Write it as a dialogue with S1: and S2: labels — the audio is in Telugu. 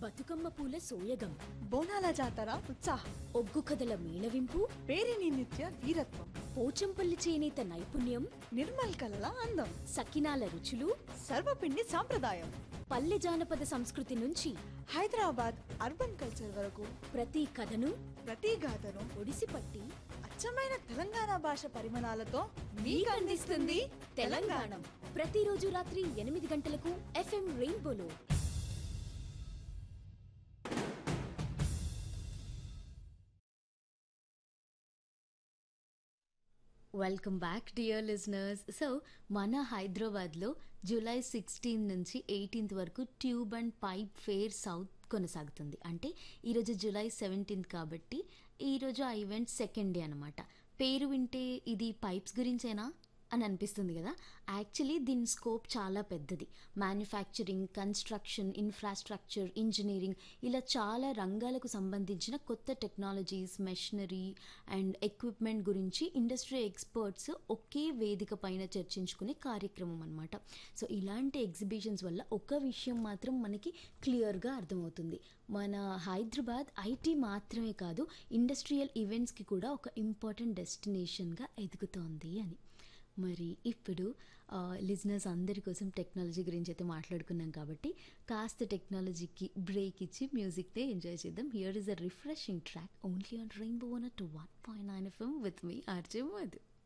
S1: బతుకమ్మ పూల సోయగం
S2: బోనాల జాతర ఉత్సాహం
S1: ఒగ్గు కథల మేళవింపు
S2: పేరిని నిత్య వీరత్వం
S1: పోచంపల్లి చేనేత నైపుణ్యం
S2: నిర్మల్ కలల అందం
S1: సకినాల రుచులు
S2: సర్వపిండి సాంప్రదాయం
S1: పల్లె జానపద సంస్కృతి నుంచి
S2: హైదరాబాద్ అర్బన్ కల్చర్ వరకు
S1: ప్రతి కథను
S2: ప్రతి గాథను
S1: ఒడిసిపట్టి
S2: అచ్చమైన తెలంగాణ భాష పరిమాణాలతో
S1: మీకు అందిస్తుంది తెలంగాణ ప్రతిరోజు రాత్రి ఎనిమిది గంటలకు ఎఫ్ఎం రెయిన్బోలో welcome back dear listeners so మన హైదరాబాద్లో జూలై సిక్స్టీన్ నుంచి ఎయిటీన్త్ వరకు tube and pipe fair south కొనసాగుతుంది అంటే ఈరోజు జూలై సెవెంటీన్త్ కాబట్టి ఈరోజు ఆ ఈవెంట్ సెకండ్ డే అనమాట పేరు వింటే ఇది పైప్స్ గురించేనా అని అనిపిస్తుంది కదా యాక్చువల్లీ దీని స్కోప్ చాలా పెద్దది మ్యానుఫ్యాక్చరింగ్ కన్స్ట్రక్షన్ ఇన్ఫ్రాస్ట్రక్చర్ ఇంజనీరింగ్ ఇలా చాలా రంగాలకు సంబంధించిన కొత్త టెక్నాలజీస్ మెషినరీ అండ్ ఎక్విప్మెంట్ గురించి ఇండస్ట్రీ ఎక్స్పర్ట్స్ ఒకే వేదిక పైన చర్చించుకునే కార్యక్రమం అనమాట సో ఇలాంటి ఎగ్జిబిషన్స్ వల్ల ఒక విషయం మాత్రం మనకి క్లియర్గా అర్థమవుతుంది మన హైదరాబాద్ ఐటీ మాత్రమే కాదు ఇండస్ట్రియల్ ఈవెంట్స్కి కూడా ఒక ఇంపార్టెంట్ డెస్టినేషన్గా ఎదుగుతోంది అని మరి ఇప్పుడు లిజినర్స్ అందరి కోసం టెక్నాలజీ గురించి అయితే మాట్లాడుకున్నాం కాబట్టి కాస్త టెక్నాలజీకి బ్రేక్ ఇచ్చి మ్యూజిక్నే ఎంజాయ్ చేద్దాం here is a refreshing track only on rainbow one two one point nine FM with me RJ Madhu